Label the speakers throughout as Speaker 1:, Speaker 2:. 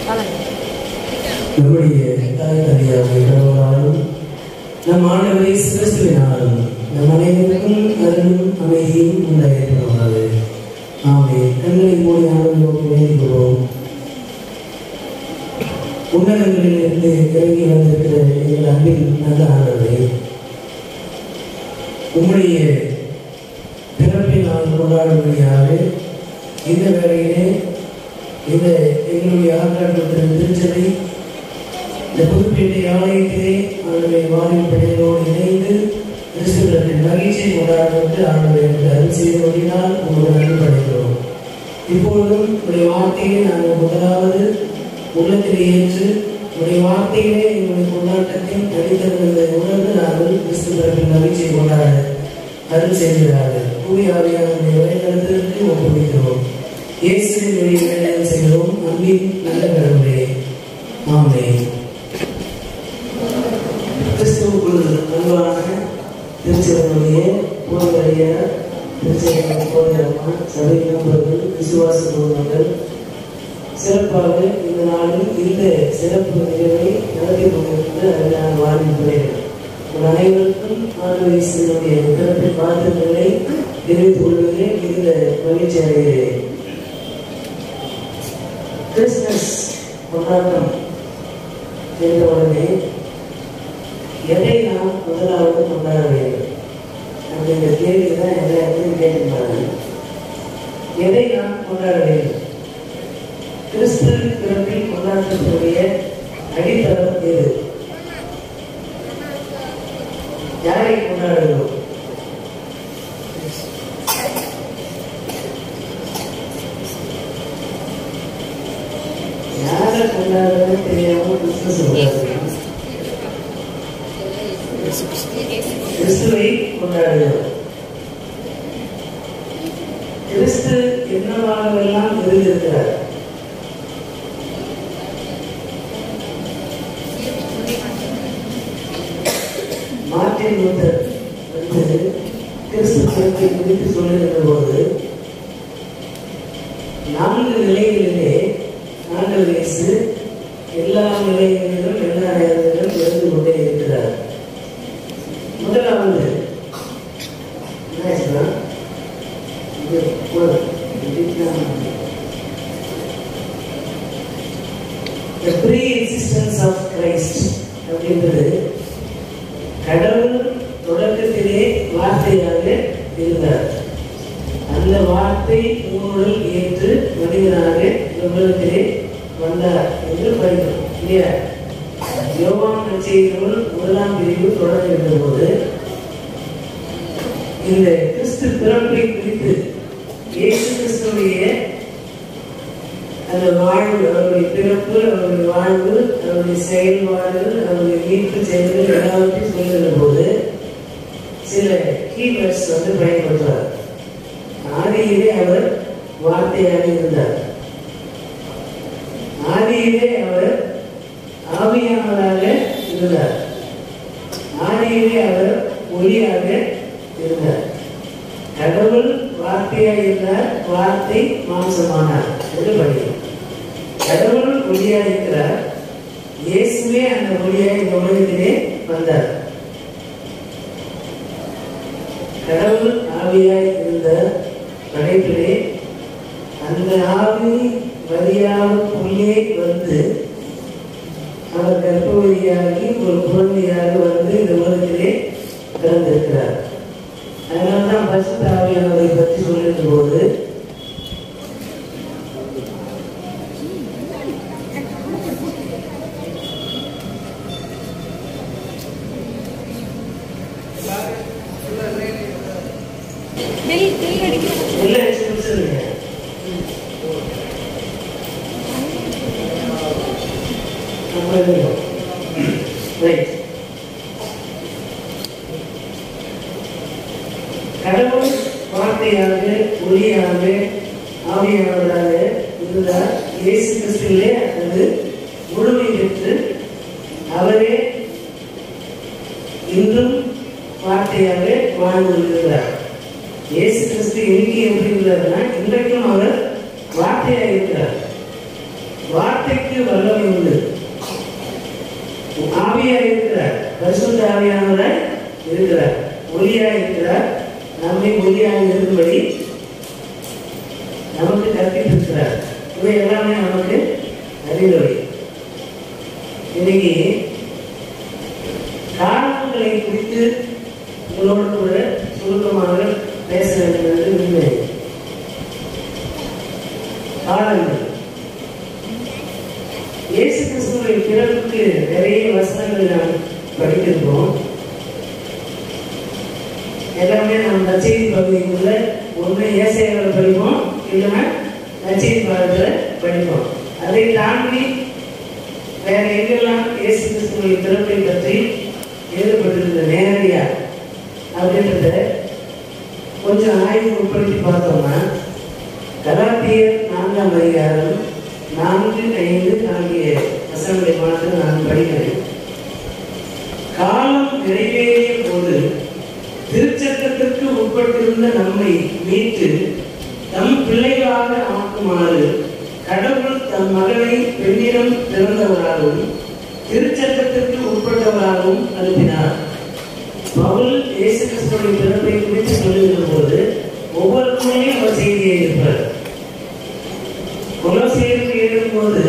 Speaker 1: நம்முடைய தாய் தந்தையாக கடவுளாலும் நம் ஆண்டவரை சிறசுவினாலும் நம் அனைவருக்கும் அருளும் அமைதியும் உண்டாயிருக்கிறது ஆமே கண்களை மூடி ஆண்டு நோக்கி வேண்டுகிறோம் உன்னதங்களிலிருந்து இறங்கி வந்திருக்கிற எங்கள் அன்பின் நல்ல ஆண்டவரை உம்முடைய பிறப்பை நான் கொண்டாடும்படியாக இந்த வேளையிலே இந்த எங்களுடைய ஆற்றாட்டத்தின் திருச்சபை இந்த புதுப்பேட்டை ஆலயத்திலே ஆண்டுடைய வாரின் படைகளோடு இணைந்து கிறிஸ்துவத்தின் மகிழ்ச்சியை கொண்டாடுவதற்கு ஆண்டுடைய அருள் செய்தபடினால் உங்களுக்கு நன்றி படைக்கிறோம் இப்பொழுதும் உடைய வார்த்தையை நாங்கள் முதலாவது உள்ளத்தில் ஏற்று உடைய வார்த்தையிலே எங்களுடைய கொண்டாட்டத்தின் அடித்தளங்களை உணர்ந்து நாங்கள் கிறிஸ்து பிறப்பின் மகிழ்ச்சியை கொண்டாட அருள் செய்கிறார்கள் தூய ஆவியானுடைய வழிநடத்திற்கு ஒப்புவிக்கிறோம் இயேசுவின் வழியில் செய்கிறோம் அன்பின் நல்ல கடவுளே ஆமே கிறிஸ்துவுக்குள் அன்பான திருச்சிறனுடைய போதகரைய திருச்சிறன் போதகரமா சபை நண்பர்கள் விசுவாச குழுமங்கள் சிறப்பாக இந்த நாளில் இந்த சிறப்பு நிகழ்வை நடத்தி கொண்டிருக்கிற அருமையான வாழ்வின் பிள்ளைகள் உங்கள் அனைவருக்கும் ஆண்டு வயசினுடைய பிறப்பை வாழ்த்துக்களை தெரிவித்துக் கொள்வதில் இந்த மகிழ்ச்சி அடைகிறேன் கிறிஸ்துமஸ் கொண்டாட்டம் என்ற உடனே எதை நாம் முதலாவது கொண்டாட வேண்டும் அப்படிங்கிற கேள்வி தான் எல்லா இடத்துலையும் கேட்டுப்பாங்க எதை நாம் கொண்டாட வேண்டும் கிறிஸ்துவின் பிறப்பில் கொண்டாடக்கூடிய அடித்தளம் எது யாரை கொண்டாடுகிறோம் யாரை கொண்டாடுறது தெரியாம கிறிஸ்துவ சொல்றாங்க கிறிஸ்துவை கொண்டாடுகிறோம் கிறிஸ்து என்னவாகவெல்லாம் இருந்திருக்கிறார் மார்ட்டின் லூத்தர் வந்து கிறிஸ்து பிறப்பை குறித்து சொல்லுகிற போது நான்கு நிலைகளிலே ஆண்டவர் இயேசு எல்லா நிலைகளிலும் எல்லா நேரங்களிலும் இருந்து கொண்டே இருக்கிறார் முதலாவது என்ன ஆச்சுன்னா, இது ஒரு இதுதான் The pre-existence of Christ அப்படின்றது கடவுள் தொடக்கத்திலே வார்த்தையாக இருந்தார் அந்த வார்த்தை மூணுடல் ஏற்று மனிதனாக இந்த உலகத்திலே வந்தார் என்று படிக்கிறோம் இல்லையா யோவான் நற்செய்திகள் முதலாம் பிரிவு தொடங்குகின்ற போது இந்த கிறிஸ்து பிறப்பை குறித்து இயேசு கிறிஸ்துடைய அந்த வாழ்வு அவருடைய பிறப்பு அவருடைய வாழ்வு அவருடைய செயல்பாடுகள் அவருடைய மீட்பு செயல்கள் எல்லாவற்றையும் சொல்லுகிற போது சில கீவேர்ட்ஸ் வந்து பயன்படுத்துவார் ஆதியிலே அவர் வார்த்தையாக இருந்தார் ஆதியிலே அவர் ஆவியானவராக இருந்தார் ஆதியிலே அவர் ஒளியாக இருந்தார் கடவுள் வார்த்தையாக இருந்தார் வார்த்தை மாம்சமானார் என்று படிக்கிறோம் கடவுள் ஒளியாக இருக்கிறார் இயேசுவே அந்த ஒளியாக இந்த உலகத்திலே வந்தார் கடவுள் ஆவியாய் இருந்த படைப்பிலே அந்த ஆவி வழியாவுக்குள்ளே வந்து அவர் கர்ப்பவதியாகி ஒரு குழந்தையாக வந்து இந்த உலகத்திலே பிறந்திருக்கிறார் அதனால்தான் பரிசுத்த ஆவியானவரை பற்றி சொல்லின்ற போது
Speaker 2: பில் பில் அடிக்கணும்
Speaker 1: எல்லா எக்ஸ்பிரஷனுங்க ரைட் கடவுள் வார்த்தையாக ஒளியாக ஆவியானவராக இருந்தார் இயேசு கிறிஸ்துவிலே அது முழுமை பெற்று அவரே இன்றும் வார்த்தையாக வாழ்ந்து வருகிறார் இயேசு கிறிஸ்து இன்னைக்கு எப்படி இருக்கிறார்னா இன்றைக்கும் அவர் வார்த்தையாக இருக்கிறார் வார்த்தைக்கு வல்லமை உண்டு ஆவியா இருக்கிறார் பரிசுத்த ஆவியானவராய் இருக்கிறார் ஒளியா இருக்கிறார் நம்மை ஒளியாக இருக்கும்படி நமக்கு கற்பித்திருக்கிறார் இவை எல்லாமே நமக்கு அறிவுரை இன்னைக்கு காரணங்களை குறித்து உங்களோடு கூட சுருக்கமாக பேச வேண்டும் என்று விரும்புகிறேன் காரணங்கள் இயேசு கிறிஸ்துவின் பிறப்புக்கு நிறைய வசனங்கள் நாம் படித்திருக்கோம் எல்லாமே நாம் நச்செய்தி பகுதிக்குள்ள ஒன்று ஏசையாவில் படிப்போம் இல்லைன்னா நச்செய்தி பாகத்தில் படிப்போம் அதை தாண்டி வேற எங்கெல்லாம் இயேசு கிறிஸ்துவின் பிறப்பை பற்றி எழுதப்பட்டிருந்த நேரடியா அப்படின்றத கொஞ்சம் ஆய்வு உட்படுத்தி பார்த்தோம்னா கலாத்தியர் நான்காம் அதிகாரம் நான்கு ஐந்து ஆகிய வசனங்களை மாத்திரம் நான் படிக்கிறேன் காலம் நிறைவேறிய போது திருச்சட்டத்திற்கு உட்பட்டிருந்த நம்மை மீட்டு தம் பிள்ளைகளாக ஆக்குமாறு கடவுள் தம் மகனை பெண்ணிடம் பிறந்தவராகவும் திருச்சட்டத்திற்கு உட்பட்டவராகவும் அனுப்பினார் பவுல் இயேசு கிறிஸ்துவின் பிறப்பை குறித்து சொல்லுகிற போது ஒவ்வொருக்குமே அவர் செய்தியை இருப்பார் கொலோசியருக்கு எழுதும்போது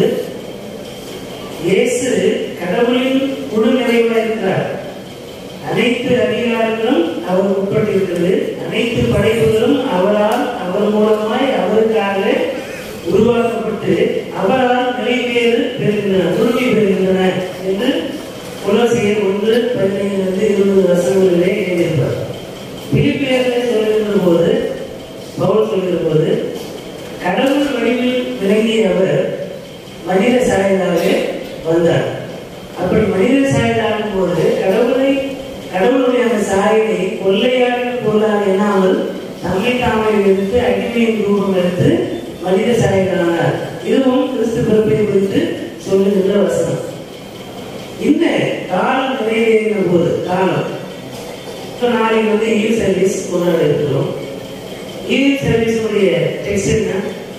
Speaker 1: இயேசு கடவுளின் முழு நிறைவாக இருக்கிறார் அனைத்து அதிகாரங்களும் அவர் உட்பட்டிருக்கிறது அனைத்து படைப்புகளும் அவரால் அவர் மூலமாய் அவருக்காக உருவாக்கப்பட்டு அவரால் நிலைபேறு பெறுகின்றன உறுதி பெறுகின்றன என்று குலசியர் ஒன்று பதினைந்து இருபது வசனங்களிலே எழுதியிருப்பார் பிலிப்பியர்களை சொல்லுகிற போது பவுல் சொல்லுகிற போது கடவுள் வடிவில் விளங்கிய அவர் மனித சாயலாக வந்தார் அப்படி மனித சாயலாகும் போது கடவுளை கடவுளுடைய அந்த சாயலை கொள்ளையாக பொருளாக எண்ணாமல் தம்மை தாமை எடுத்து அடிமையின் ரூபம் எடுத்து மனித சாயலானார் இதுவும் கிறிஸ்து பிறப்பை குறித்து சொல்லுகின்ற வசனம் இந்த காலம் நிறைவேறின போது காலம் இப்போ நாளைக்கு வந்து இ சர்வீஸ் கொண்டாட இருக்கிறோம் இ சர்வீஸ் உடைய டெக்ஸ்ட் என்ன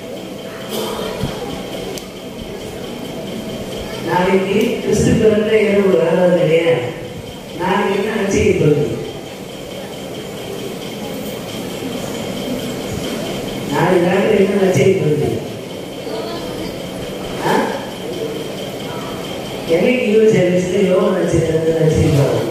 Speaker 1: நாளைக்கு கிறிஸ்து பிறந்த இரவு ஆறாவது இல்லையா நாளைக்கு என்ன நச்செய்தி பகுதி நாளைக்கு ராத்திரி என்ன நச்செய்தி பகுதி ஆ? என்னைக்கு ஈவ சர்வீஸ்ல யோகா நச்செய்தி நச்செய்தி பார்க்கணும்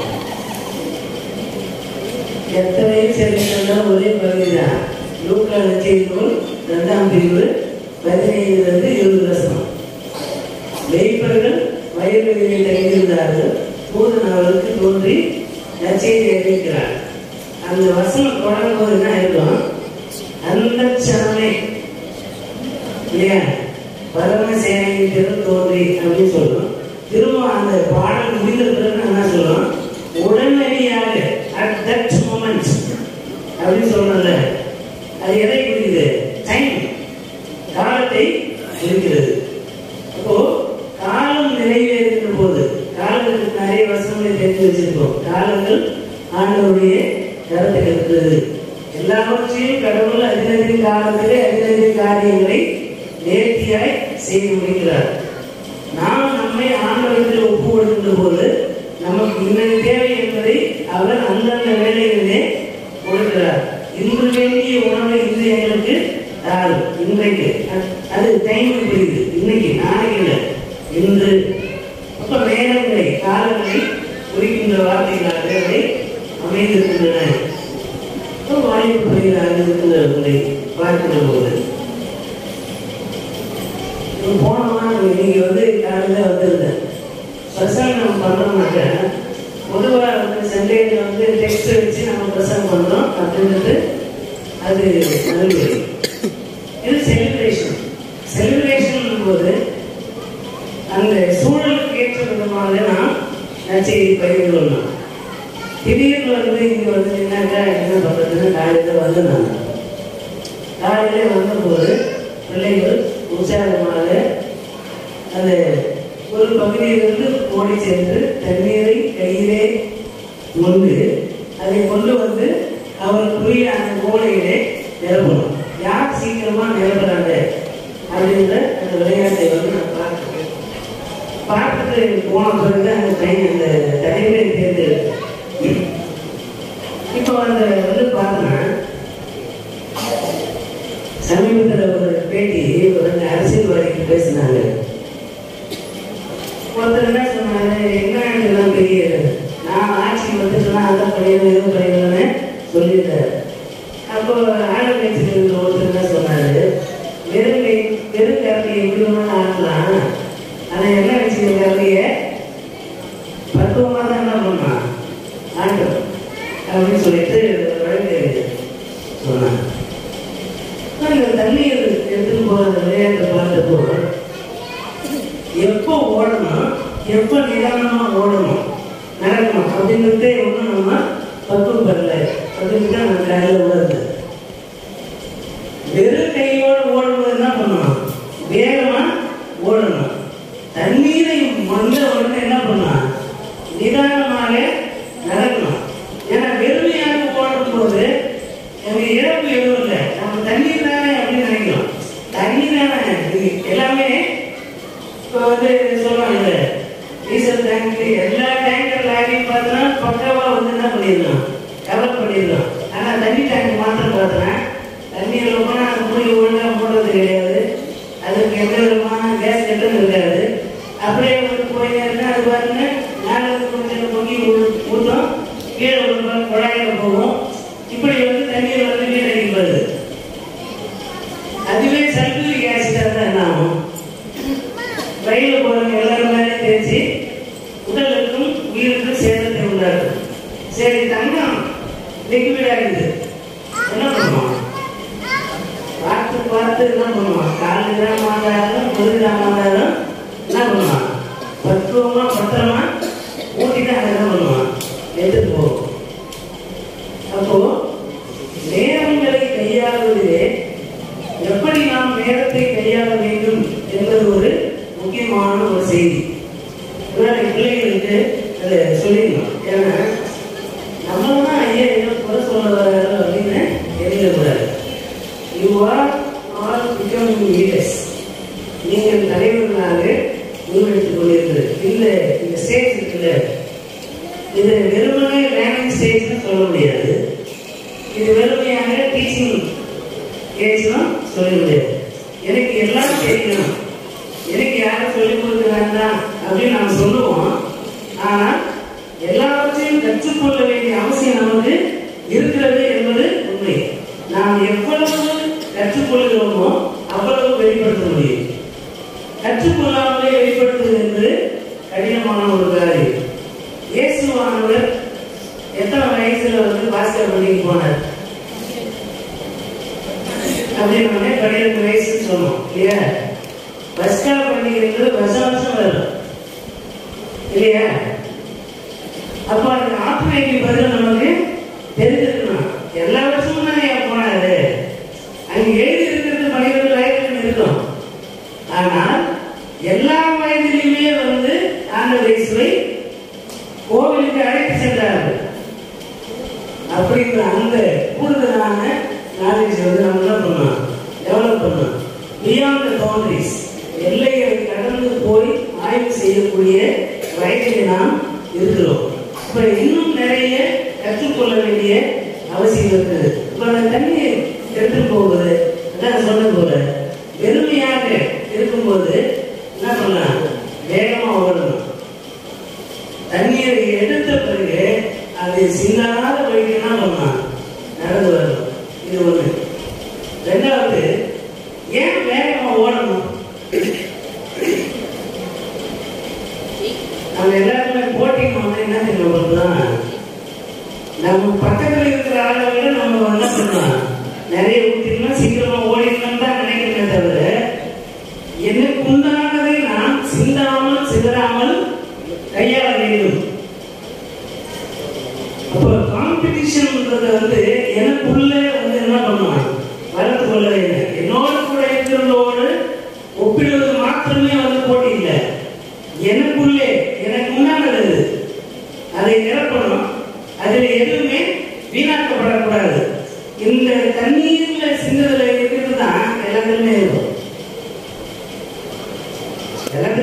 Speaker 1: எத்தனை சர்வீஸ் ஒரே பகுதி தான் லூக்கா நச்செய்தி நூல் ரெண்டாம் பிரிவு பதினைந்திலிருந்து இருபது வருஷம் மெய்ப்பர்கள் வயல்வெளியில் தங்கியிருந்தார்கள் பூதன் அவர்களுக்கு தோன்றி நச்செய்தி அறிவிக்கிறார் அந்த வசனம் தொடங்கும் போது என்ன இருக்கும் அந்த சனமே இல்லையா பரமசேனையின் திரு தோன்றி அப்படின்னு சொல்லும் திரும்ப அந்த பாடல் முடிந்த பிறகு என்ன சொல்லும் உடனடியாக அட் தட் மூமெண்ட் அப்படின்னு சொல்றல அது எதை குறிக்குது டைம் காலத்தை குறிக்கிறது அப்போ காலம் நிறைவேறுகிற போது காலங்களுக்கு நிறைய வசனங்களை தெரிந்து வச்சிருக்கோம் காலங்கள் ஆண்டவருடைய கருத்தில் இருக்கிறது எல்லாவற்றையும் கடவுள் அதினதின் காலத்திலே அதினதின் காரியங்களை நேர்த்தியாய் செய்து முடிக்கிறார் நாம் நம்மை ஆண்டவரத்தில் ஒப்பு கொடுக்கின்ற போது நமக்கு இன்னது தேவை என்பதை அவர் அந்தந்த வேலைகளிலே கொடுக்கிறார் இன்று வேண்டிய உணவை இன்று எங்களுக்கு தாரும் இன்றைக்கு அ- அது டைம் புரியுது இன்னைக்கு நாளைக்கு இல்லை இன்று அப்ப நேரங்களை காலங்களை குறிக்கின்ற வார்த்தைகளாக அவை அமைந்திருக்கின்றன அப்ப வாய்ப்பு புரிகிறார்கள் இருக்கின்றவர்களை பார்க்கின்ற போது இப்ப போன வாரம் இன்னைக்கு வந்து காலையில் வந்திருந்தேன் பிரசங்கம் நம்ம பண்றோம்னாக்க பொதுவாக வந்து சண்டேல வந்து டெக்ஸ்ட் வச்சு நம்ம பிரசங்கம் பண்றோம் அப்படின்றது அது நல்வழி இது செலிப்ரேஷன் செலிப்ரேஷன் போது அந்த சூழலுக்கு ஏற்ற விதமாக நாம் நச்செய்தி பகிர்ந்து கொள்ளலாம் திடீர்னு வந்து இங்க வந்து என்னக்கா என்ன பண்றதுன்னு காலையில வந்து நான் காலையில வந்தபோது பிள்ளைகள் உற்சாகமாக அந்த ஒரு பகுதியிலிருந்து ஓடி சென்று தண்ணீரை கையிலே கொண்டு அதை கொண்டு வந்து அவருக்குரிய அந்த மூலையிலே நிரப்பணும் யார் சீக்கிரமா நிரப்புறாங்க அப்படின்ற அந்த விளையாட்டை வந்து நான் பார்த்துட்டு போன பிறகு அந்த பையன் அந்த தனிமை தேர்ந்து இப்போ அந்த வந்து பார்த்தோன்னா சமீபத்தில் ஒரு பேட்டி ஒரு அரசியல்வாதிக்கு பேசினாங்க ஒருத்தர் என்ன சொன்னாரு என்ன இதெல்லாம் பெரிய நான் ஆட்சி வந்துட்டுனா அதை பண்ணிடுவேன் இது பண்ணிடுவேன்னு சொல்லியிருக்காரு அப்போ ஆளுங்கட்சியில் இருக்கிற ஒருத்தர் என்ன சொன்னாரு வெறும் கை வெறும் கரண்டியை எப்படி வேணாலும் ஆடலாம் ஆனால் என்ன கட்சி கரண்டிய பக்குவமாக தான் என்ன பண்ணான் ஆட்டம் அப்படின்னு சொல்லிட்டு ஒரு வழக்கு சொன்னாங்க இந்த தண்ணீர் எடுத்துட்டு போகிற விளையாட்டை பார்த்தப்போ எப்போ ஓடணும் எப்போ நிதானமா ஓடணும் நடக்கணும் அப்படிங்கிறதே ஒன்றும் நம்ம பக்குவப்படல அப்படின்னு தான் நம்ம காலையில் வருது வெறும் கையோடு ஓடும்போது என்ன பண்ணணும் வேகமா ஓடணும் தண்ணீரை வந்த உடனே என்ன பண்ணணும் நிதானமாக நடக்கணும் ஏன்னா வெறுமையாக ஓடும்போது எனக்கு இழப்பு எதுவும் இல்லை நம்ம தண்ணீர் தானே அப்படின்னு நினைக்கிறோம் தண்ணீர் தானே இது எல்லாமே இப்போ வந்து சொல்லுவாங்க டீசல் டேங்க் எல்லா டேங்கர் லாரியும் பார்த்தோன்னா பக்காவா வந்து என்ன பண்ணிடலாம் கவர் பண்ணிடலாம் ஆனால் தண்ணி டேங்க் மாத்திரம் பார்த்தோன்னா தண்ணி ரொம்ப மூடி ஒழுங்கா போடுறது கிடையாது அதுக்கு எந்த விதமான கேஸ் கட்டும் இருக்காது அப்படியே வந்து போயிருந்தா அது பாருங்க நாலு கொஞ்சம் பொங்கி ஊ- ஊத்தும் கீழே ஒரு குழாயில போகும் இப்படி வந்து தண்ணீர் வந்து கீழே வருது அதுவே சல்பூரிக் ஆசிடா தான் என்ன ஆகும் ரயில போறவங்க எல்லாரும் மேலே தேய்ச்சி உடலுக்கும் உயிருக்கும் சேதத்தை உண்டாக்கும் சரி தங்கம் லிக்விட் ஆகுது என்ன பண்ணுவோம் பார்த்து பார்த்து என்ன பண்ணுவான் கால் கிராம் ஆனாலும் ஒரு கிராம் ஆனாலும் என்ன பண்ணுவான் பக்குவமா பத்திரமா ஊட்டிட்டு அதை என்ன பண்ணுவான் எடுத்துட்டு போகும் அப்போ நேரங்களை கையாளுவதிலே எப்படி நாம் நேரத்தை கையாள வேண்டும் என்பது ஒரு முக்கியமான ஒரு செய்தி இதனால என் பிள்ளைகளுக்கு அதை சொல்லிடணும் ஏன்னா நம்ம தான் ஐயா ஏதோ குறை சொல்ல வர்றாரு அப்படின்னு எழுதக்கூடாது you are all becoming leaders நீங்கள் தலைவர்களாக உருவெடுத்துக் கொண்டிருக்கிறது இந்த இந்த ஸ்டேஜ் இருக்குல்ல இது வெறுமனே லேர்னிங் ஸ்டேஜ்னு சொல்ல முடியாது இது வெறுமையாக டீச்சிங் ஏஜ்லாம் சொல்ல முடியாது எனக்கு எல்லாம் தெரியும் எனக்கு யாரும் சொல்லிக் கொடுக்க வேண்டாம் அப்படின்னு நாம் சொல்லுவோம் ஆனால் எல்லாவற்றையும் கற்றுக்கொள்ள வேண்டிய அவசியம் நமக்கு இருக்கிறது என்பது உண்மை நாம் எவ்வளவு கற்றுக்கொள்கிறோமோ அவ்வளவு வெளிப்படுத்த முடியும் கற்றுக்கொள்ளாமலே வெளிப்படுத்துவது என்பது கடினமான ஒரு காரியம் இயேசுவானவர் எத்தனை வயசுல வந்து பாஸ்கர் பள்ளிக்கு போனார் அப்படின்னு பன்னிரெண்டு வயசுன்னு சொன்னோம் இல்லையா பஸ்கா பண்டிகைன்றது வருஷம் வருஷம் வரும் இல்லையா அப்போ அந்த ஆத்மீக பதில் நமக்கு தெரிஞ்சிருக்கணும் எல்லா வருஷமும் தான் ஏன் போனாரு அங்க எழுதி இருக்கிறது பன்னிரெண்டு வயதுன்னு இருக்கும் ஆனால் எல்லா வயதிலுமே வந்து ஆண்டவர் இயேசுவை கோவிலுக்கு அழைத்து சென்றார்கள் அப்படிங்கிற அந்த கூடுதலான நாலேஜ் வந்து நம்ம என்ன பண்ணோம் டெவலப் பண்ணோம் பியாண்ட் த பவுண்டரிஸ் எல்லைகளை கடந்து போய் ஆய்வு செய்யக்கூடிய வயதில் நாம் இருக்கிறோம் இப்ப இன்னும் நிறைய கற்றுக்கொள்ள வேண்டிய அவசியம் இருக்குது இப்ப அந்த தண்ணியை எடுத்துட்டு போகுது அதான் சொன்ன போல வெறுமையாக இருக்கும்போது என்ன பண்ணலாம் வேகமா ஓடணும் தண்ணீரை எடுத்த பிறகு அது சிந்தாத வழிக்கு என்ன பண்ணலாம் நடந்து வரணும் இது ஒண்ணு ரெண்டாவது ஏன் வேகமா ஓடணும் நம்ம எல்லாருமே போட்டி நம்ம என்ன தெரியுமா பண்ணலாம் நம்ம பக்கத்துல இருக்கிற ஆளை விட நம்ம என்ன பண்ணலாம் நிறைய ஊத்திக்கலாம் சீக்கிரமா ஓடிக்கலாம் தான் நினைக்கிறேன் தவிர எனக்கு உண்டானதை நான் சிந்தாமல் சிதறாமல் கையாள வேண்டும் அப்போ காம்படிஷன்ன்றது வந்து எனக்குள்ள வந்து என்ன பண்ணுவான் வளர்த்து கொள்ள வேண்டும் என்னோட கூட இருக்கிறவங்களோடு ஒப்பிடுவது மாத்திரமே வந்து போட்டி இல்லை எனக்குள்ளே எனக்கு உண்டானது அது. அதை நிரப்பணும் அதில் எதுவுமே வீணாக்கப்படக்கூடாது இந்த தண்ணீர்ல சிந்ததுல இருக்கிறது தான் எல்லாத்துலயுமே இருக்கும் எல்லாத்துலயும்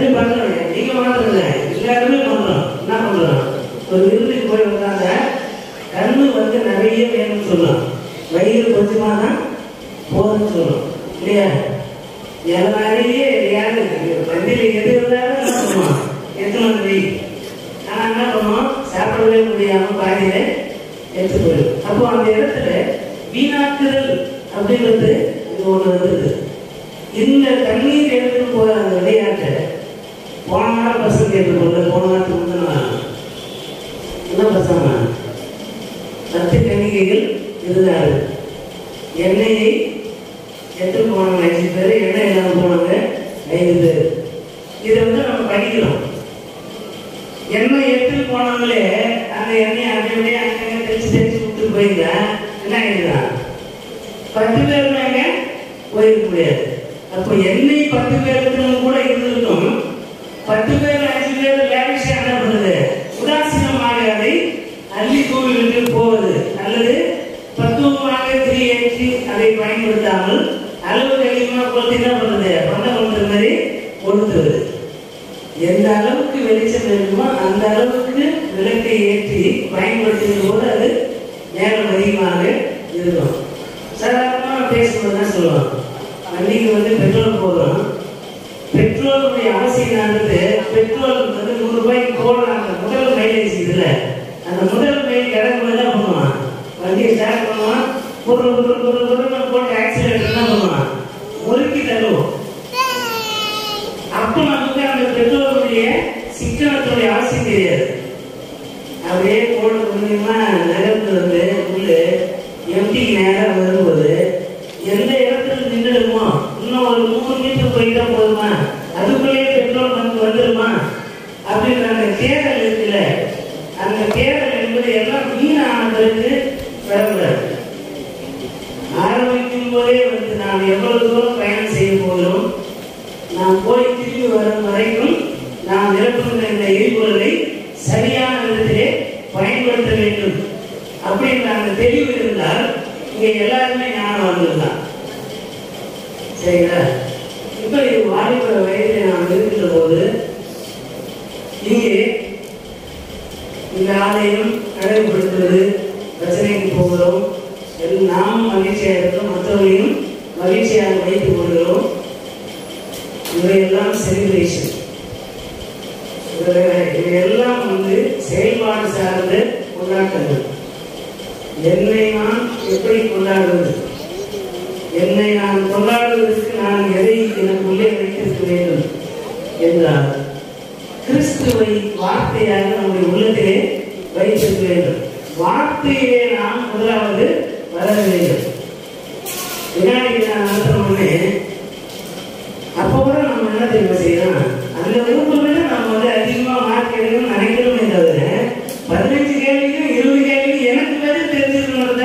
Speaker 1: எல்லாத்தையும் பண்றோம் நீங்க மாத்திரம் இல்லை எல்லாருமே பண்றோம் என்ன பண்றோம் ஒரு விருந்துக்கு போய் வந்தாங்க கண்ணு வந்து நிறைய வேணும்னு சொல்லலாம் வயிறு கொஞ்சமா தான் போதும்னு சொல்லணும் இல்லையா எல்லாரையே யாரு வண்டியில எது இருந்தாலும் என்ன பண்ணுவோம் எத்தனை வந்து ஆனா என்ன பண்ணுவோம் சாப்பிடவே முடியாம பாதியில எடுத்து போயிடும் அப்போ அந்த இடத்துல வீணாக்குதல் அப்படின்றது இது ஒண்ணு வந்தது இந்த தண்ணீர் எடுத்து போற அந்த விளையாட்டை போன வாரம் பசங்க கேட்டுக்கொண்டு போன வாரத்துக்கு முந்தின வாரம் என்ன பசங்க பத்து கணிகைகள் இருந்தாரு எண்ணெயை எடுத்து போனாங்க அஞ்சு பேர் எண்ணெய் இல்லாம போனாங்க ஐந்து பேர் இதை வந்து நம்ம படிக்கிறோம் எண்ணெய் எடுத்துட்டு போனவங்களே அந்த எண்ணெயை அப்படி அப்படியே அங்கங்க தெரிச்சு தெரிச்சு கொடுத்துட்டு போயிருந்தா என்ன ஆயிடுதான் பத்து பேர் நாங்க போயிருக்க முடியாது அப்போ எண்ணெய் பத்து பேருக்கு கூட இருந்திருக்கும் பத்து பேர் அஞ்சு பேர் லேவிஷா என்ன பண்ணுது உதாசீனமாக அதை அள்ளி தூவி விட்டு போவது அல்லது பக்குவமாக திரி ஏற்றி அதை பயன்படுத்தாமல் அளவுக்கு அதிகமாக கொடுத்து என்ன பண்ணுது பண்ண பண்ணுற மாதிரி கொடுத்துருது எந்த அளவுக்கு வெளிச்சம் வேணுமோ அந்த அளவுக்கு விளக்கை ஏற்றி பயன்படுத்தும் போது அது நேரம் அதிகமாக இருக்கும் சாதாரணமாக பேசும்போது தான் சொல்லுவோம் வண்டிக்கு வந்து பெட்ரோல் போடுறோம் பெட்ரோலுடைய அவசியம் என்னன்றது பெட்ரோல் வந்து நூறு ரூபாய்க்கு போடுறாங்க முதல் மைலேஜ் இதுல அந்த முதல் மைல் கிடக்கும்போது என்ன பண்ணுவான் வண்டியை ஸ்டார்ட் பண்ணுவான் பொருள் பொருள் பொருள் பொருள் போட்டு ஆக்சிடென்ட் என்ன பண்ணுவான் முறுக்கி தள்ளுவோம் அப்போ நமக்கு அந்த பெட்ரோலுடைய சிக்கனத்துடைய அவசியம் தெரியாது அப்படியே போட கொஞ்சமா நகர்ந்து வந்து உள்ள எம்டிக்கு நேரம் வரும்போது எந்த இடத்துல நின்றுடுமோ இன்னும் ஒரு மூணு மீட்டர் போயிட்டா போதுமா அதுக்குள்ளேயே பெட்ரோல் பங்க் வந்துருமா அப்படின்ற அந்த தேடல் இருக்குல்ல அந்த தேடல் என்பது எல்லாம் வீணான பிறகு வரக்கூடாது ஆரம்பிக்கும் போதே வந்து நாம் எவ்வளவு தூரம் பயணம் செய்ய போகிறோம் நாம் போய் திரும்பி வரும் வரைக்கும் நாம் நிரப்புகின்ற இந்த எரிபொருளை சரியான விதத்திலே பயன்படுத்த வேண்டும் அப்படின்ற அந்த தெளிவு இருந்தால் இங்க எல்லாருமே ஞானவான்கள் தான் சரிங்களா இப்ப இது வாலிப வயதில் நாம் இருக்கின்ற போது இங்கே இந்த ஆலயம் அழகுபடுத்துவது ரச்சனைக்கு போகிறோம் எல்லாம் நாமும் மகிழ்ச்சியாக இருக்கிறோம் மற்றவர்களையும் மகிழ்ச்சியாக வைத்துக் கொள்கிறோம் இவையெல்லாம் செலிப்ரேஷன் இவையெல்லாம் வந்து செயல்பாடு சார்ந்த கொண்டாட்டங்கள் என்னை நான் எப்படி கொண்டாடுவது என்னை நான் கொண்டாடுவதற்கு நான் எதை எனக்குள்ளே வைத்திருக்க வேண்டும் என்றால் கிறிஸ்துவை வார்த்தையாக நம்முடைய உள்ளத்திலே வைத்திருக்க வேண்டும் வார்த்தையிலே நாம் முதலாவது வளர வேண்டும் வினாடி நான் நடத்தணும்னு அப்போ கூட நம்ம என்ன தெரியுமா செய்யலாம் அந்த வகுப்புல நம்ம வந்து அதிகமா மார்க் எடுக்கணும்னு நினைக்கிறோமே தவிர பதினஞ்சு கேள்விக்கும் இருபது கேள்வி எனக்கு பதில் தெரிஞ்சிருக்கணும்ன்றத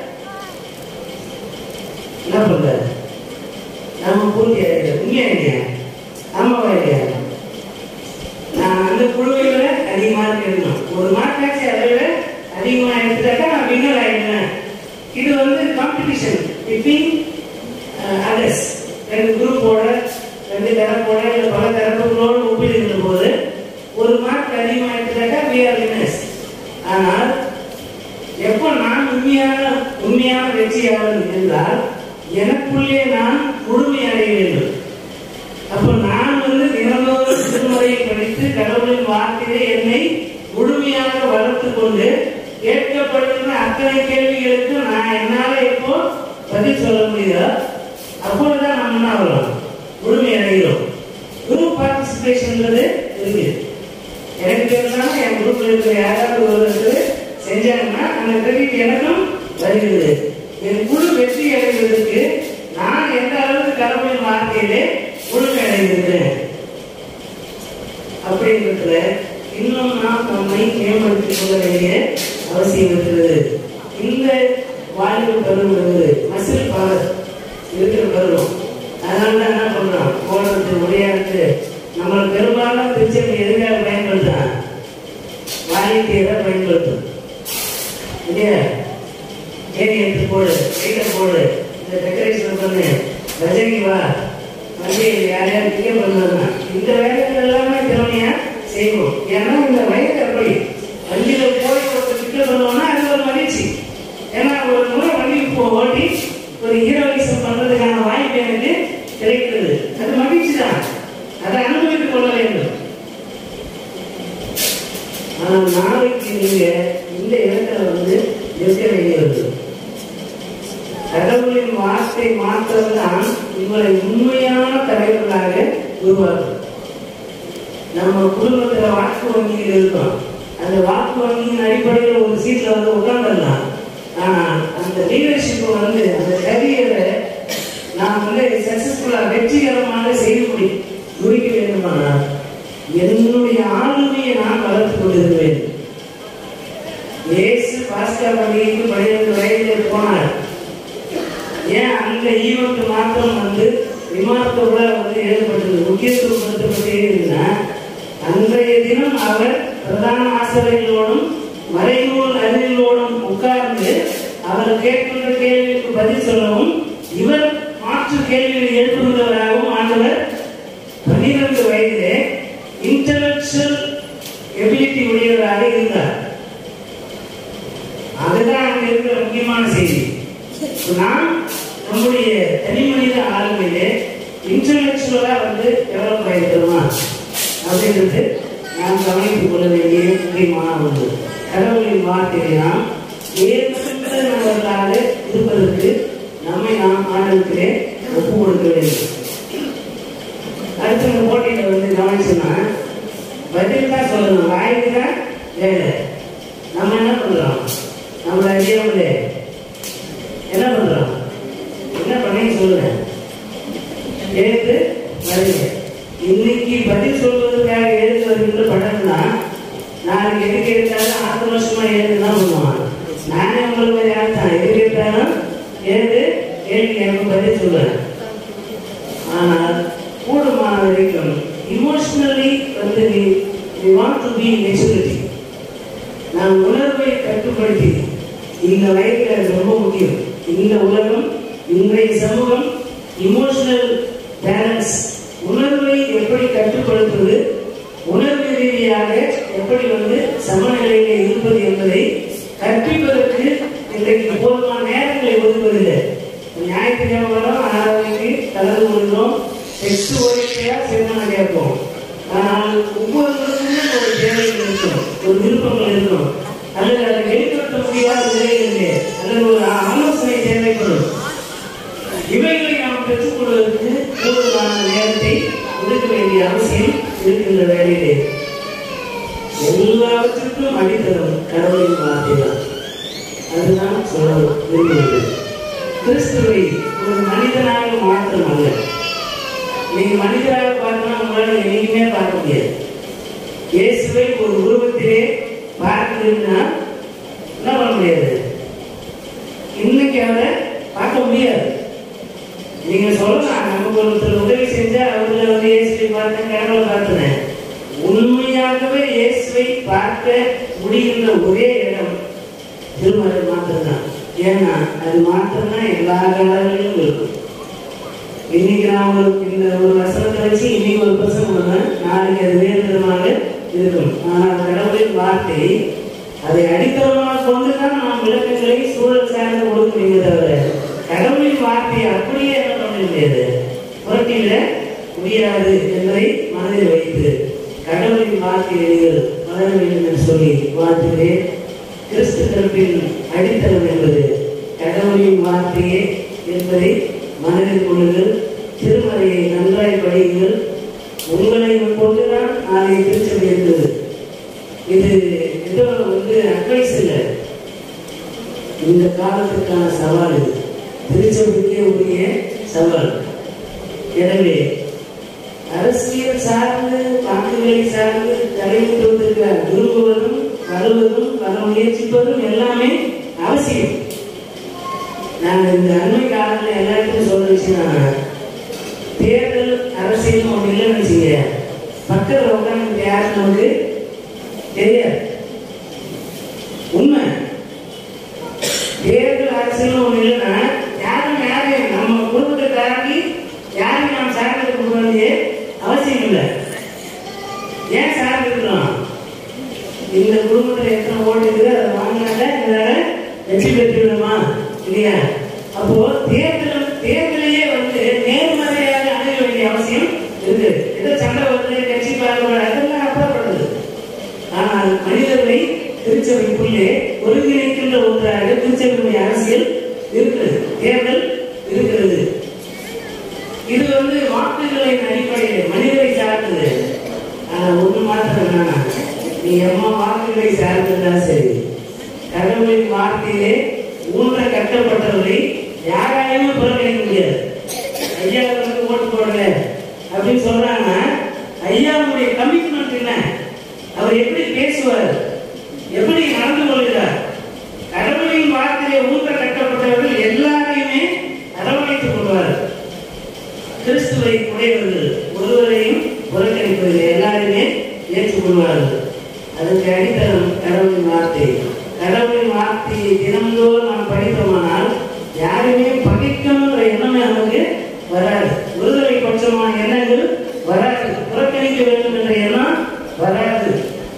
Speaker 1: என்ன பண்ற நம்ம பூர்த்தி ஆயிடுது உண்மையா இல்லையா ஆமாவா இல்லையா நான் அந்த குழுவை விட அதிக மார்க் எடுக்கணும் ஒரு மார்க் ஆச்சு அதை விட அதிகமா எடுத்துட்டாக்கா நான் வின்னர் ஆயிடுவேன் இது வந்து காம்படிஷன் பிட்வீன் அதர்ஸ் ரெண்டு குரூப்போட ரெண்டு தரப்போட இல்லை பல தரப்புகளோடு ஒப்பிடுகின்ற போது ஒரு மார்க் அதிகமாக எடுத்துட்டாக்கா we are winners ஆனால் எப்போ நான் உண்மையான உண்மையான வெற்றியாளன் என்றால் எனக்குள்ளே நான் முழுமை அடைய வேண்டும் அப்போ நான் வந்து தினந்தோறும் திருமுறையை படித்து கடவுளின் வார்த்தையிலே என்னை முழுமையாக வளர்த்துக் கொண்டு கேட்கப்படுகின்ற அத்தனை கேள்விகளுக்கு நான் என்னால எப்போ பதில் சொல்ல முடியுதோ அப்பொழுதுதான் நம்ம என்ன ஆகிறோம் முழுமை அடைகிறோம் குரூப் பார்ட்டிசிபேஷன்ன்றது இருக்கு எனக்கு தெரிஞ்சாலும் என் குரூப்ல இருக்கிற யாராவது ஒருத்தர் செஞ்சாங்கன்னா அந்த கிரெடிட் எனக்கும் வருகிறது என் குழு வெற்றி அடைவதற்கு நான் எந்த அளவுக்கு கடவுளின் வார்த்தையிலே முழுமை அடைந்திருக்கிறேன் அப்படின்றதுல இன்னும் நாம் நம்மை மேம்படுத்திக் கொள்ள வேண்டிய அவசியம் இருக்கிறது இந்த வாலிப பருவம் என்பது மசில் பவர் இருக்கிற பருவம் அதனால தான் என்ன பண்றோம் ஓடுறது விளையாட்டு நம்ம பெரும்பாலும் திருச்செந்தூர் எதுக்காக பயன்படுத்துறான் வாலிட்டியை பயன்படுத்தும் இல்லையா ஏறி எடுத்து போடு கையில போடு இந்த டெக்கரேஷன் பண்ணு ரஜினி வா வந்து யாரையாவது பிக்கப் பண்ணுறதுனா இந்த வேலைகள் எல்லாமே திறமையா செய்வோம் ஏன்னா இந்த வயது அப்படி வண்டியில போய் ஒருத்தர் பிக்கப் பண்ணுவோம்னா அது ஒரு மகிழ்ச்சி ஏன்னா ஒரு முறை வண்டிக்கு போ ஓட்டி ஒரு ஹீரோயிசம் பண்றதுக்கான வாய்ப்பு எனக்கு கிடைக்கிறது அது மகிழ்ச்சி தான் அதை அனுபவித்துக் கொள்ள வேண்டும் ஆனா நாளைக்கு நீங்க இந்த இடத்துல வந்து நிற்க வேண்டியது கடவுளின் வார்த்தை மாத்திரம்தான் உங்களை உண்மையான தலைவர்களாக உருவாக்கும் நம்ம குடும்பத்துல வாக்கு வங்கியில் இருக்கோம் அந்த வாக்கு வங்கியின் அடிப்படையில் ஒரு சீட்ல வந்து உட்காந்துடலாம் ஆனா அந்த லீடர்ஷிப் வந்து அந்த கரியரை நாம் வந்து சக்சஸ்ஃபுல்லா வெற்றிகரமாக செய்து முடி முடிக்க வேண்டுமானால் என்னுடைய ஆளுமையை நான் வளர்த்துக் கொண்டிருக்கிறேன் இயேசு பாஸ்கா பண்டிகைக்கு பன்னிரண்டு வயதில் போனார் ஏன் அந்த ஈவெண்ட் மாத்திரம் வந்து விமானத்தோட வந்து ஏற்பட்டது முக்கியத்துவப்படுத்தப்பட்டே இருந்தா அன்றைய தினம் அவர் பிரதான ஆசிரியர்களோடும் மறைநூல் அறிஞர்களோடும் உட்கார்ந்து அவர் கேட்கின்ற கேள்விக்கு பதில் சொல்லவும் இவர் மாற்று கேள்வியை எழுப்புகிறவராகவும் ஆண்டவர் பன்னிரண்டு வயதிலே இன்டலெக்சுவல் எபிலிட்டி உடையவராக இருந்தார் அதுதான் அங்க இருக்கிற முக்கியமான செய்தி நாம் நம்முடைய தனி மனித ஆளுமையிலே இன்டலெக்சுவலா வந்து டெவலப் ஆயிருக்கிறோமா அப்படின்றது நாம் கவனித்துக் கொள்ள வேண்டிய முக்கியமான ஒன்று கடவுளின் வார்த்தையை நாம் ஏற்பட்டவர்களாக இருப்பதற்கு நம்மை நாம் ஆண்டவத்திலே ஒப்பு கொடுக்க வேண்டும் அடுத்த இந்த போட்டியில வந்து கவனிச்சோம்னா பதில் தான் சொல்லணும் வாய்க்கு தான் வேலை நம்ம என்ன பண்றோம் நம்மள அறியாமலே என்ன பண்றோம் என்ன பண்ணி சொல்லுங்க எழுத்து வருங்க இன்னைக்கு பதில் சொல்வதற்காக எழுத்து வருகின்ற படம்னா நாளைக்கு எது கேட்டாலும் ஆறு வருஷமா எழுது தான் பண்ணுவான் நானே உங்களுக்கு யார் தான் எது கேட்டாலும் எழுது கேள்வி எனக்கு பதில் சொல்லுவேன் ஆனால் கூடுமான வரைக்கும் இமோஷனலி வந்து நீ we want to be maturity நான் உணர்வை கட்டுப்படுத்தி இந்த வயதில் அது ரொம்ப முக்கியம் இந்த உலகம் இன்றைய சமூகம் இமோஷனல் பேலன்ஸ் உணர்வை எப்படி கட்டுப்படுத்துவது உணர்வு ரீதியாக எப்படி வந்து சமநிலையில் இருப்பது என்பதை கற்பிப்பதற்கு இன்றைக்கு போதுமான நேரங்களை ஒதுக்குவதில்லை ஞாயிற்றுக்கிழமை வரும் ஆறாவது கலந்து கொள்கிறோம் டெஸ்ட் ஓடிக்கையா சேர்மனை கேட்போம் ஆனால் ஒவ்வொருவருக்குமே ஒரு தேவைகள் இருக்கும் ஒரு விருப்பங்கள் இருக்கும் அல்லது அதை வெளிப்படுத்த முடியாத நிலைகளிலே அல்லது ஒரு ஆலோசனை தேவைப்படும் இவைகளை நாம் பெற்றுக்கொள்வதற்கு கூடுதலான நேரத்தை ஒதுக்க வேண்டிய அவசியம் இருக்கின்ற வேலையிலே எல்லாவற்றுக்கும் அடித்தளம் கடவுளின் வார்த்தை தான் அதுதான் சொல்ல விரும்புவது கிறிஸ்துவை ஒரு மனிதனாக மாற்றம் அல்ல நீங்க மனிதராக பார்க்கணும் உங்களால என்னைக்குமே பார்க்க முடியாது இயேசுவை ஒரு உருவத்திலே பார்க்கிறதுனா என்ன பண்ண முடியாது இன்னைக்கு அவரை பார்க்க முடியாது நீங்க சொல்லலாம் நமக்கு ஒருத்தர் உதவி செஞ்சா அவங்கள வந்து இயேசுவை பார்த்தேன் கடவுளை பார்த்தேன் உண்மையாகவே இயேசுவை பார்க்க முடிகின்ற ஒரே இடம் திருமறை மாத்திரம்தான் ஏன்னா அது மாத்திரம்தான் எல்லா காலங்களிலும் இருக்கும் இன்னைக்கு நான் ஒரு இந்த ஒரு வசனத்தை வச்சு இன்னைக்கு ஒரு பிரசனம் பண்ணுவேன் நாளைக்கு அது வேறு விதமாக இருக்கும் ஆனால் கடவுளின் வார்த்தை அதை அடித்தளமாக கொண்டுதான் நாம் விளக்கங்களை சூழல் சார்ந்து கொடுக்க முடியுமே தவிர கடவுளின் வார்த்தையை அப்படியே என்ன பண்ண முடியாது புரட்டியில முடியாது என்பதை மனதில் வைத்து கடவுளின் வார்த்தையை நீங்கள் வளர வேண்டும் என்று சொல்லி வாழ்த்துகிறேன் கிறிஸ்து கருப்பின் அடித்தளம் என்பது கடவுளின் வார்த்தையே என்பதை மனதில் கொள்ளுங்கள் திருமறையை நன்றாய் படியுங்கள் உங்களை கொண்டுதான் நாளை திருச்சபை இருந்தது இது ஏதோ வந்து அட்வைஸ் இல்லை இந்த காலத்துக்கான சவால் இது திருச்சபைக்கே உரிய சவால் எனவே அரசியல் சார்ந்து வாக்குகளை சார்ந்து தலையிட்டுவதற்கு விரும்புவதும் வருவதும் வர முயற்சிப்பதும் எல்லாமே அவசியம் நான் இந்த அண்மை காலத்தில் எல்லாருக்கும் சொல்ல விஷயம் தேர்தல் அரசியல் ஒன்று இல்லைன்னு வச்சுங்க பக்கத்தில் உட்காந்து யார் நமக்கு தெரியாது உண்மை தேர்தல் அரசியல் ஒன்று இல்லைன்னா யாரும் யாரையும் நம்ம குடும்பத்தை தாண்டி யாரையும் நாம் சார்ந்து ஏன் சார்ந்து இருக்கிறோம் இந்த குடும்பத்துல எத்தனை ஓட்டு இருக்குது அதை வாங்கினாக்க எங்களால வெற்றி பெற்று விடுமா இல்லையா அப்போ தேர்தல் தேர்தலையே வந்து நேர்மறையாக அணுக வேண்டிய அவசியம் இருக்கு ஏதோ சண்டை வருது கட்சி பாகுபாடு அதெல்லாம் அப்புறப்படுது ஆனால் மனிதர்களை திருச்சபைக்குள்ளே ஒருங்கிணைக்கின்ற ஒன்றாக திருச்சபையுடைய அரசியல் இருக்கிறது தேர்தல் இருக்கிறது இது வந்து வாக்குகளின் அடிப்படையில் மனிதரை சார்ந்தது ஆனா ஒண்ணு மாத்திரம் என்னன்னா நீ எம்மா வாக்குகளை சார்ந்ததா சரி கடவுளின் வார்த்தையிலே ஊன்ற கட்டப்பட்டவர்களை யாராலையுமே புறக்கணிக்க முடியாது ஐயா வந்து ஓட்டு போடல அப்படின்னு சொல்றாங்கன்னா ஐயாவுடைய கமிட்மெண்ட் என்ன அவர் எப்படி பேசுவார் எப்படி நடந்து கொள்கிறார் கடவுளின் வார்த்தையிலே ஊன்ற கட்டப்பட்டவர்கள் எல்லாரையுமே அரவணைத்துக் கொள்வார் கிறிஸ்துவை உடையவர்கள் ஒருவரையும் புறக்கணிப்பதில்லை எல்லாருமே ஏற்றுக்கொள்வார்கள் அதுக்கு அடித்தளம் கடவுளின் வார்த்தை கடவுளின் வார்த்தையை தினந்தோறும் நாம் படித்தோமானால் யாருமே பகைக்கணுங்கிற எண்ணமே நமக்கு வராது விடுதலை பட்சமான எண்ணங்கள் வராது புறக்கணிக்க வேண்டும் என்ற எண்ணம் வராது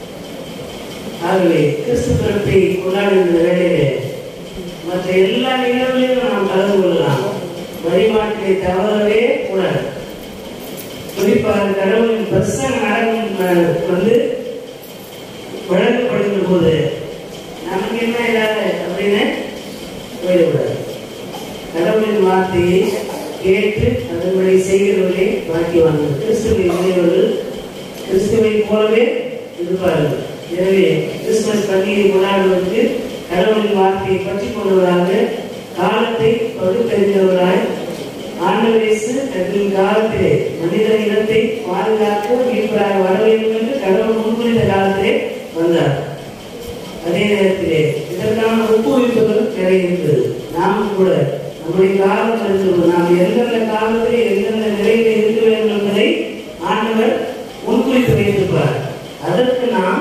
Speaker 1: ஆகவே கிறிஸ்து பிறப்பை கொண்டாடுகின்ற வேளையிலே மற்ற எல்லா நிகழ்வுகளிலும் நாம் கலந்து கொள்ளலாம் வழிபாட்டிலே தவறவே கூடாது குறிப்பாக கடவுளின் பிரசங்க நடனம் அஹ், வந்து வழங்கப்படுகிற போது நமக்கு என்ன இல்லாத அப்படின்னு போயிடக்கூடாது கடவுளின் வார்த்தையை கேட்டு அதன்படி செய்கிறவர்களே பாக்கியவான்கள் கிறிஸ்துவின் இளையவர்கள் கிறிஸ்துவை போலவே இருப்பார்கள் எனவே கிறிஸ்துமஸ் பண்டிகை கொண்டாடுவதற்கு கடவுளின் வார்த்தையை பற்றி கொண்டவராக காலத்தை பகுத்தறிந்தவராய் ஆண்டவர் இயேசு தன்னின் காலத்திலே மனித இனத்தை பாதுகாக்க மீட்பராக வர வேண்டும் என்று கடவுள் முன்குறித்த காலத்திலே வந்தார் அதே நேரத்திலே இதற்கான ஒப்புவிப்புகள் நிறைவேற்றது நாம் கூட நம்முடைய காலம் இருக்கிறது நாம் எந்தெந்த காலத்திலே எந்தெந்த நிலையில இருக்க வேண்டும் என்பதை ஆண்டவர் முன்குறித்து வைத்திருப்பார் அதற்கு நாம்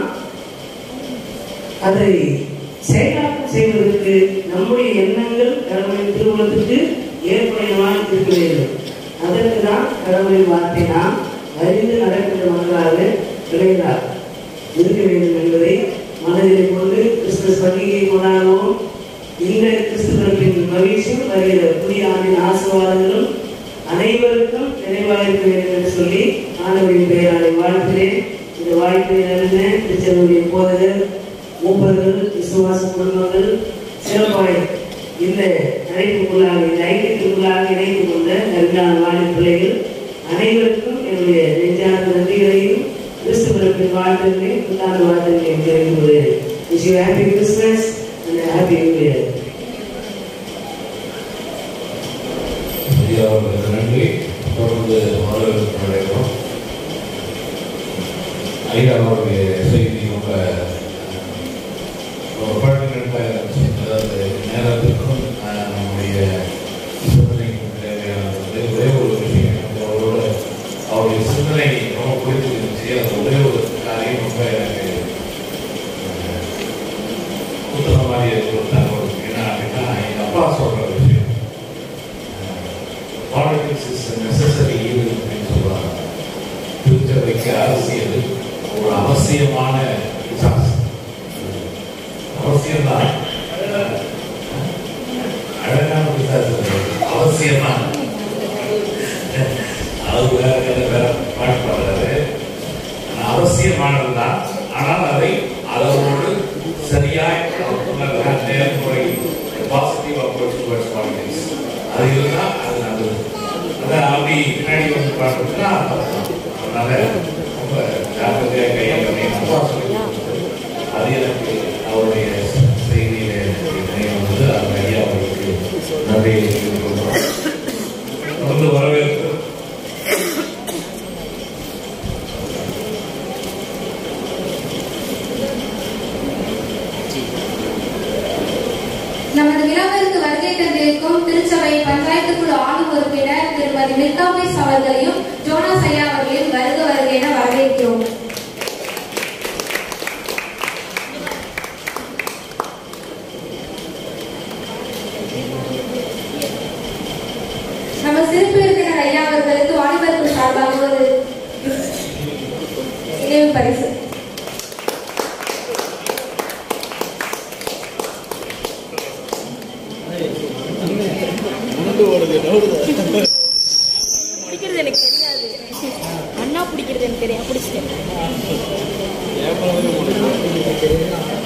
Speaker 1: அதை செயலாக்கம் செய்வதற்கு நம்முடைய எண்ணங்கள் கடவுளின் திருமணத்துக்கு ஏற்புடையமாக இருக்க வேண்டும் அதற்கு தான் கடவுளின் வார்த்தை நாம் அறிந்து நடக்கின்ற மக்களாக விளைகிறார் இருக்க வேண்டும் என்பதை மனதில் கொண்டு கிறிஸ்துமஸ் பண்டிகையை கொண்டாடுவோம் இந்த கிறிஸ்துவர்களின் மகிழ்ச்சியும் வருகிற புதிய ஆண்டின் ஆசீர்வாதங்களும் அனைவருக்கும் நிறைவாக இருக்க வேண்டும் என்று சொல்லி ஆண்டவரின் பெயராலை வாழ்த்துகிறேன் இந்த வாய்ப்பை நடந்த திருச்செல்வருடைய போதகர் மூப்பர்கள் விசுவாச குடும்பங்கள் சிறப்பாய் இந்த அழைப்புக்குள்ளாக இந்த ஐக்கியத்திற்குள்ளாக இணைத்துக் கொண்ட நன்றான வாழை பிள்ளைகள் அனைவருக்கும் என்னுடைய நெஞ்சான நன்றிகளையும் கிறிஸ்து பிறப்பின் வாழ்த்துகளையும் புத்தாண்டு வாழ்த்துகளையும் தெரிவித்து கொள்கிறேன் wish you happy Christmas and happy new year
Speaker 3: ஐயா அவர்களுக்கு நன்றி தொடர்ந்து வரவேற்பு நடைபெறும் ஐயா அவருடைய செய்தி ரொம்ப ரொம்ப பழக்கங்கள்ல அதாவது நேரத்திற்கும் அஹ், நம்முடைய சிந்தனைக்கும் தேவையானது வந்து ஒரே ஒரு விஷயம் வந்து அவரோட அவருடைய சிந்தனை ரொம்ப பிடிச்சிருந்துச்சு அது ஒரே ஒரு காரியம் ரொம்ப எனக்கு அஹ், குத்துற மாதிரி கொடுத்தாங்க ஒரு என்ன அப்படின்னா எங்கள் அப்பா சொல்ற விஷயம் பாலிடிக்ஸ் இஸ் நெசசரி ஈவல் அப்படின்னு சொல்றாங்க திருச்சபைக்கு அரசியல் ஒரு அவசியமான பிசாசு. அவசியம்தான் அழகான பிசாசு இல்லை. அவசியம்தான் அது வேற கதை வேற பாட்டு பாடுறாரு ஆனா அவசியமானதுதான் ஆனால் அதை அதோடு சரியாய் நேர்முறை பாசிட்டிவ் அப்ரோச் டுவர்ட்ஸ் பாலிடிக்ஸ் அது இருந்தால் அது நல்லது அதான் அப்படி பின்னாடி வந்து பார்த்தோம்னா அதனால ரொம்ப ஜாக்கிரதையாக கையாள அப்பா சொல்லி கொடுத்தது. அது எனக்கு அவருடைய செய்தியில நினைவு வந்து அந்த ஐயா அவருக்கு நன்றியை தெரிவித்துக் கொள்கிறோம். தொடர்ந்து வரவேற்பு
Speaker 2: நமது விழாவிற்கு வருகை தந்திருக்கும் திருச்சபை பஞ்சாயத்து குழு ஆளும் உறுப்பினர் திருமதி மிர்காபிஸ் அவர்களையும் ஜோனாஸ் ஐயா அவர்களையும் வருக வருக என வரவேற்கிறோம் நம்ம சிறப்பு விருந்தினர் ஐயா அவர்களுக்கு வாலிபர்கள் சார்பாக ஒரு நினைவு பரிசு
Speaker 4: பிடிக்கிறது எனக்கு தெரியாது அண்ணா பிடிக்கிறது எனக்கு தெரியும் பிடிச்சிட்டேன்